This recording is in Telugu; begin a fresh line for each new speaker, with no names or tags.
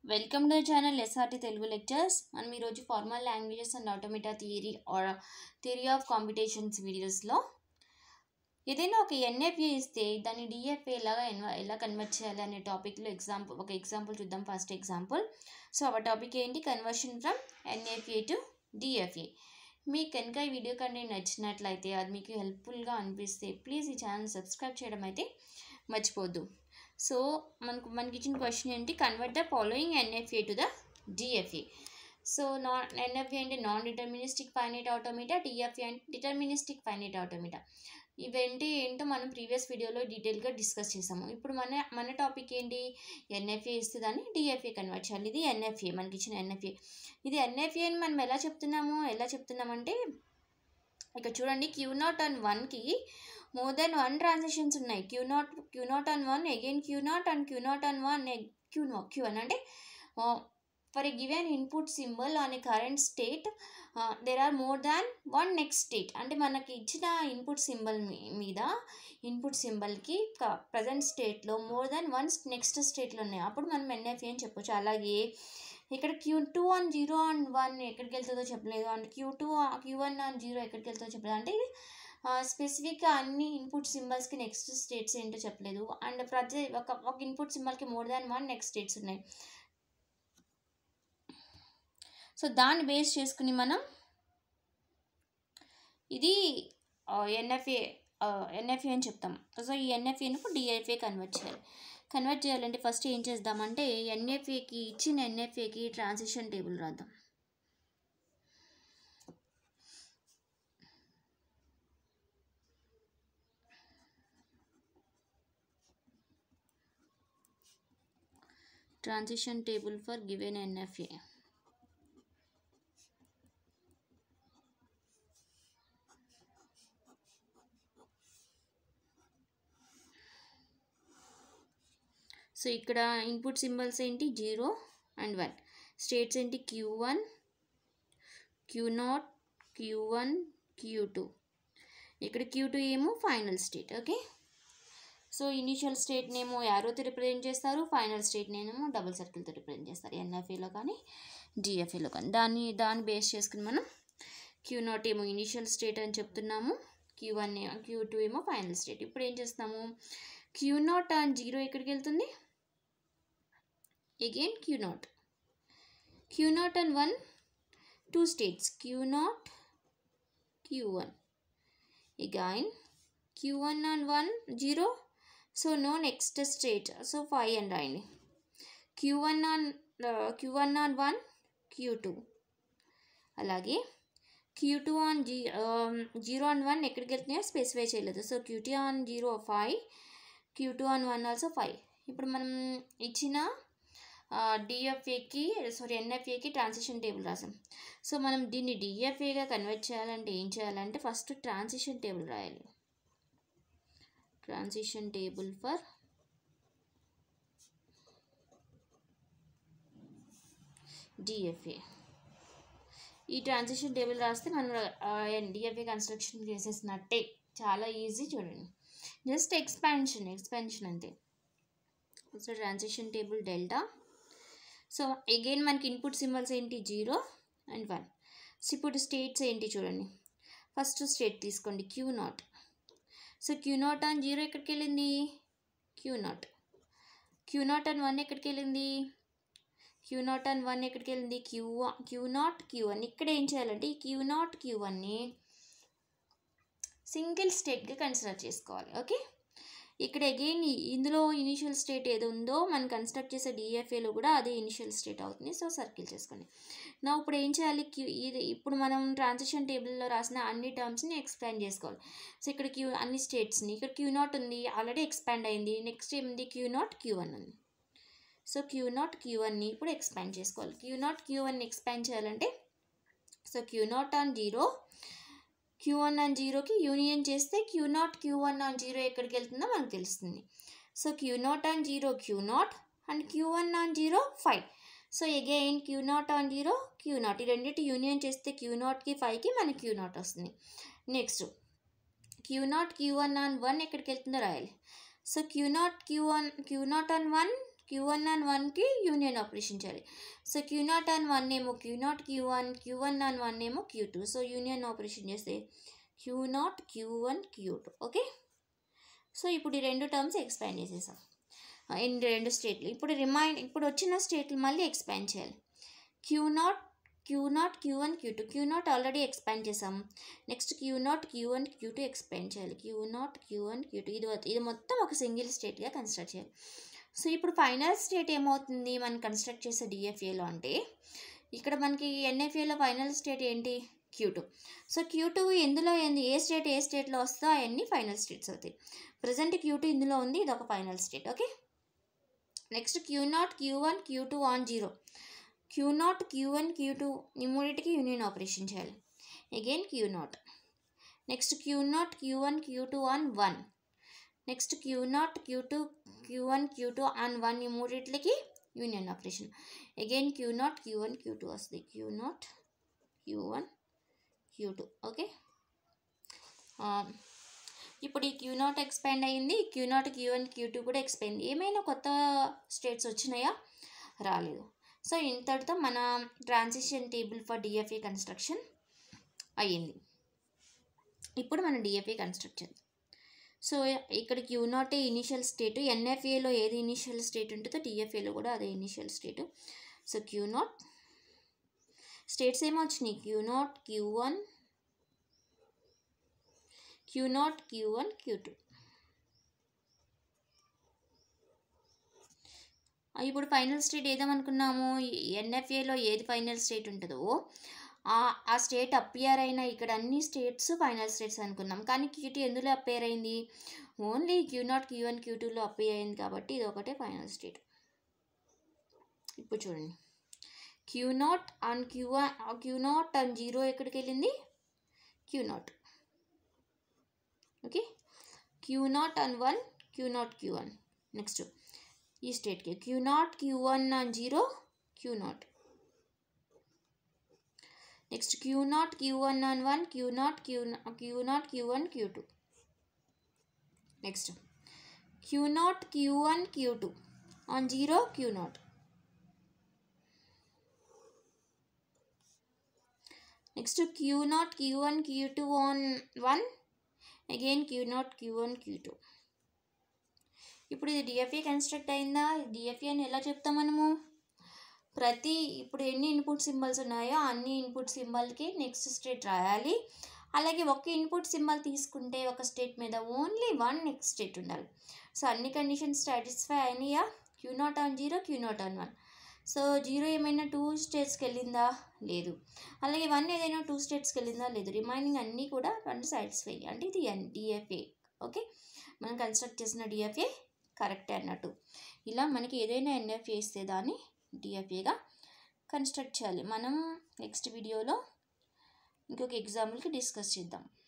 Welcome to channel SRT Telugu lectures మనం ఈరోజు formal languages and automata theory or theory of competitions వీడియోస్లో ఏదైనా ఒక ఎన్ఎఫ్ఏ ఇస్తే దాన్ని డిఎఫ్ఏ ఎలాగా ఎన్వ- ఎలా కన్వర్ట్ చేయాలి అనే టాపిక్లో ఎగ్జాంపుల్ ఒక ఎగ్జాంపుల్ చూద్దాం ఫస్ట్ ఎగ్జాంపుల్ సో ఆ టాపిక్ ఏంటి conversion from NFA to DFA మీకు కనుక ఈ వీడియో కంటెంట్ నచ్చినట్లయితే అది మీకు హెల్ప్ఫుల్గా అనిపిస్తే ప్లీజ్ ఈ ఛానల్ సబ్స్క్రైబ్ చేయడం అయితే మర్చిపోద్దు సో మనకు మనకి ఇచ్చిన క్వశ్చన్ ఏంటి convert the following NFA to the DFA so non NFA అంటే non deterministic finite automata DFA అంటే డిటర్మినిస్టిక్ ఫైనైట్ ఆటోమేటా ఇవేంటి ఏంటో మనం ప్రీవియస్ వీడియోలో డీటెయిల్గా డిస్కస్ చేసాము ఇప్పుడు మన మన టాపిక్ ఏంటి ఎన్ఎఫ్ఏ ఇస్తే దాన్ని డిఎఫ్ఏ కన్వర్ట్ చేయాలి ఇది ఎన్ఎఫ్ఏ మనకి ఇచ్చిన ఎన్ఎఫ్ఏ ఇది ఎన్ఎఫ్ఏ అని మనం ఎలా చెప్తున్నాము ఎలా చెప్తున్నామంటే ఇక్కడ చూడండి క్యూ నాట్ అండ్ వన్కి మోర్ దెన్ వన్ ట్రాన్సాక్షన్స్ ఉన్నాయి Q not Q not and one again Q not and Q not and one Q no Q one అంటే for a given input symbol on a current state there are more than one next state అంటే మనకి ఇచ్చిన ఇన్పుట్ సింబల్ మీద ఇన్పుట్ సింబల్కి ప్రజెంట్ స్టేట్లో మోర్ దాన్ వన్ నెక్స్ట్ స్టేట్లో ఉన్నాయి అప్పుడు మనం ఎన్ఎఫ్ఏ అని చెప్పొచ్చు అలాగే ఇక్కడ Q two and zero and one ఎక్కడికి వెళ్తుందో చెప్పలేదు and Q two Q one and zero ఎక్కడికి వెళ్తుందో చెప్పలేదు అంటే ఇది స్పెసిఫిక్గా అన్ని ఇన్పుట్ సింబల్స్కి నెక్స్ట్ స్టేట్స్ ఏంటో చెప్పలేదు అండ్ ప్రతి ఒక ఒక ఇన్పుట్ సింబల్కి more than one next states ఉన్నాయి సో దాన్ని బేస్ చేసుకుని మనం ఇది ఎన్ఎఫ్ఏ ఎన్ఎఫ్ఏ అని చెప్తాం సో ఈ ఎన్ఎఫ్ఏను డిఎఫ్ఏ కన్వర్ట్ చేయాలి కన్వర్ట్ చేయాలంటే ఫస్ట్ ఏం చేద్దామంటే ఎన్ఎఫ్ఏకి ఇచ్చిన ఎన్ఎఫ్ఏకి ట్రాన్సిషన్ టేబుల్ రాద్దాం transition table for given NFA. So ఇక్కడ ఇన్పుట్ సింబల్స్ ఏంటి జీరో అండ్ వన్ స్టేట్స్ ఏంటి Q one Q not Q one Q two ఇక్కడ క్యూ టూ ఏమో final state okay so initial స్టేట్నేమో యారోతో రిప్రజెంట్ చేస్తారు ఫైనల్ స్టేట్నేమో డబుల్ సర్కిల్తో రిప్రజెంట్ చేస్తారు ఎన్ఎఫ్ఏలో కానీ డిఎఫ్ఏలో కానీ దాన్ని దాన్ని బేస్ చేసుకుని మనం క్యూ నాట్ ఏమో ఇనిషియల్ స్టేట్ అని చెప్తున్నాము క్యూ వన్ క్యూ టూ ఏమో ఫైనల్ స్టేట్ ఇప్పుడు ఏం చేస్తాము క్యూ నాట్ అండ్ జీరో ఎక్కడికి వెళ్తుంది again Q not Q not and one two states Q not Q one again Q one and one zero so no next state so five and రాయండి Q one on Q one on one Q two అలాగే క్యూ టూ ఆన్ జీ జీరో ఆన్ వన్ ఎక్కడికి వెళ్తున్నాయో స్పెసిఫై చేయలేదు so Q two on zero five Q two on one also five ఇప్పుడు మనం ఇచ్చిన డిఎఫ్ఏకి సారీ ఎన్ఎఫ్ఏకి ట్రాన్సిషన్ టేబుల్ రాసాం సో మనం దీన్ని డిఎఫ్ఏగా కన్వర్ట్ చేయాలంటే ఏం చేయాలంటే ఫస్ట్ ట్రాన్సిషన్ టేబుల్ రాయాలి transition table for డిఎఫ్ఏ ఈ ట్రాన్సిషన్ టేబుల్ రాస్తే మనం డిఎఫ్ఏ కన్స్ట్రక్షన్ చేసేసినట్టే చాలా ఈజీ చూడండి జస్ట్ ఎక్స్పాన్షన్ ఎక్స్పాన్షన్ అంతే so transition table delta so again మనకి ఇన్పుట్ సింబల్స్ ఏంటి జీరో అండ్ వన్ సో ఇప్పుడు స్టేట్స్ ఏంటి చూడండి ఫస్ట్ స్టేట్ తీసుకోండి Q not so Q not and zero ఎక్కడికి వెళ్ళింది Q not Q not and one ఎక్కడికి వెళ్ళింది క్యూ నాట్ అండ్ వన్ ఎక్కడికి వెళ్ళింది Q Q not Q one ఇక్కడ ఏం చేయాలంటే ఈ క్యూ నాట్ క్యూ వన్ని సింగిల్ స్టేట్గా కన్సిడర్ చేసుకోవాలి ఓకే ఇక్కడ అగైన్ ఇందులో ఇనిషియల్ స్టేట్ ఏదో ఉందో మనం కన్స్ట్రక్ట్ చేసే డిఎఫ్ఏలో కూడా అదే ఇనిషియల్ స్టేట్ అవుతుంది సో సర్కిల్ చేసుకోండి నా ఇప్పుడు ఏం చేయాలి క్యూ ఇది ఇప్పుడు మనం ట్రాన్సిషన్ టేబుల్లో రాసిన అన్ని టర్మ్స్ని ఎక్స్ప్లెయిన్ చేసుకోవాలి సో ఇక్కడ క్యూ అన్ని స్టేట్స్ని ఇక్కడ క్యూ నాట్ ఉంది ఆల్రెడీ ఎక్స్పాండ్ అయింది నెక్స్ట్ ఏముంది క్యూ నాట్ క్యూ వన్ ఉంది సో క్యూ నాట్ క్యూ వన్ని ఇప్పుడు ఎక్స్పాండ్ చేసుకోవాలి Q not Q one expand చేయాలంటే so Q not on zero Q one on జీరోకి యూనియన్ చేస్తే Q not Q one on zero ఎక్కడికి వెళ్తుందో మనకు తెలుస్తుంది so Q not on zero Q not and queue one on zero five so again Q not on zero Q not ఈ రెండింటి యూనియన్ చేస్తే క్యూ నాట్కి ఫైవ్కి మనకి క్యూ నాట్ వస్తుంది next Q not Q one on one ఎక్కడికి వెళ్తుందో రాయాలి so Q not Q one Q not on one Q one and వన్కి యూనియన్ ఆపరేషన్ చేయాలి so Q not and one ఏమో Q not Q one Q one and one ఏమో Q two so union operation చేస్తే Q not Q one Q two okay so ఇప్పుడు ఈ రెండు టర్మ్స్ ఎక్స్పాండ్ చేసేసాం ఇన్ రెండు స్టేట్లు ఇప్పుడు రిమైండ్ ఇప్పుడు వచ్చిన స్టేట్లు మళ్ళీ ఎక్స్పాండ్ చేయాలి Q not Q not Q one Q two Q not already expand చేసాం next Q not Q one Q two expand చేయాలి Q not Q one Q two ఇది ఇది మొత్తం ఒక సింగిల్ స్టేట్గా కన్స్ట్రక్ట్ చేయాలి సో ఇప్పుడు ఫైనల్ స్టేట్ ఏమవుతుంది మనం కన్స్ట్రక్ట్ చేసే డిఎఫ్ఏలో అంటే ఇక్కడ మనకి ఎన్ఎఫ్ఏలో ఫైనల్ స్టేట్ ఏంటి Q two so Q two ఎందులో ఏంది ఏ స్టేట్ ఏ స్టేట్లో వస్తుందో అవన్నీ ఫైనల్ స్టేట్స్ అవుతాయి ప్రజెంట్ క్యూ టూ ఇందులో ఉంది ఇది ఒక final state okay next Q not Q one Q two on zero Q not Q one Q two ఈ మూడింటికి యూనియన్ ఆపరేషన్ చేయాలి again Q not next Q not Q one Q two on one next Q not Q two Q one Q two on one ఈ మూడింటికి union operation again Q not Q one Q two వస్తుంది Q not Q one Q two okay ఇప్పుడు ఈ క్యూ నాట్ ఎక్స్పాండ్ అయ్యింది Q not Q one Q two కూడా ఎక్స్పాండ్ ఏమైనా కొత్త స్టేట్స్ వచ్చినాయా రాలేదు సో ఇంతటితో మన transition table for DFA construction అయ్యింది ఇప్పుడు మనం డిఎఫ్ఏ కన్స్ట్రక్ట్ చేద్దాం సో ఇక్కడ క్యూ నాట్ ఇనిషియల్ స్టేట్ ఎన్ఎఫ్ఏలో ఏది ఇనిషియల్ స్టేట్ ఉంటుందో డిఎఫ్ఏలో కూడా అదే initial state so Q not states ఏమో వచ్చినాయి Q not Q one Q not Q one Q two ఇప్పుడు ఫైనల్ స్టేట్ ఏదేమనుకున్నాము ఎన్ఎఫ్ఏలో ఏది ఫైనల్ స్టేట్ ఉంటుందో ఆ స్టేట్ అపియర్ అయిన ఇక్కడ అన్ని స్టేట్స్ ఫైనల్ స్టేట్స్ అనుకున్నాం కానీ క్యూటీ ఎందులో అపేర్ అయింది only Q not Q one Q టూలో అపేర్ అయింది కాబట్టి ఇది ఒకటే ఫైనల్ స్టేట్ ఇప్పుడు చూడండి Q not on Q Q not on zero ఎక్కడికి వెళ్ళింది Q not okay Q not on one Q not Q one next ఈ స్టేట్కి Q not Q one on zero Q not next Q not Q one on one Q not Q Q not Q one Q two next Q not Q one Q two on zero Q not next Q not Q one Q two on one again Q not Q one Q two ఇప్పుడు ఇది డిఎఫ్ఏ కన్స్ట్రక్ట్ అయిందా డిఎఫ్ఏ అని ఎలా చెప్తాం మనము ప్రతి ఇప్పుడు ఎన్ని ఇన్పుట్ సింబల్స్ ఉన్నాయో అన్ని ఇన్పుట్ సింబల్కి నెక్స్ట్ స్టేట్ రాయాలి అలాగే ఒక ఇన్పుట్ సింబల్ తీసుకుంటే ఒక స్టేట్ మీద ఓన్లీ వన్ నెక్స్ట్ స్టేట్ ఉండాలి సో అన్ని కండిషన్స్ సాటిస్ఫై అయినాయా Q not on zero Q not on one so zero ఏమైనా టూ స్టేట్స్కి వెళ్ళిందా లేదు అలాగే వన్ ఏదైనా టూ స్టేట్స్కి వెళ్ళిందా లేదు రిమైనింగ్ అన్నీ కూడా రెండు సాటిస్ఫై అంటే ఇది ఎన్ డిఎఫ్ఏ ఓకే మనం కన్స్ట్రక్ట్ చేసిన డిఎఫ్ఏ కరెక్టే అన్నట్టు ఇలా మనకి ఏదైనా ఎన్ఎఫ్ఏ ఇస్తే దాన్ని డిఎఫ్ఏగా కన్స్ట్రక్ట్ చేయాలి మనం నెక్స్ట్ వీడియోలో ఇంకొక ఎగ్జాంపుల్కి డిస్కస్ చేద్దాం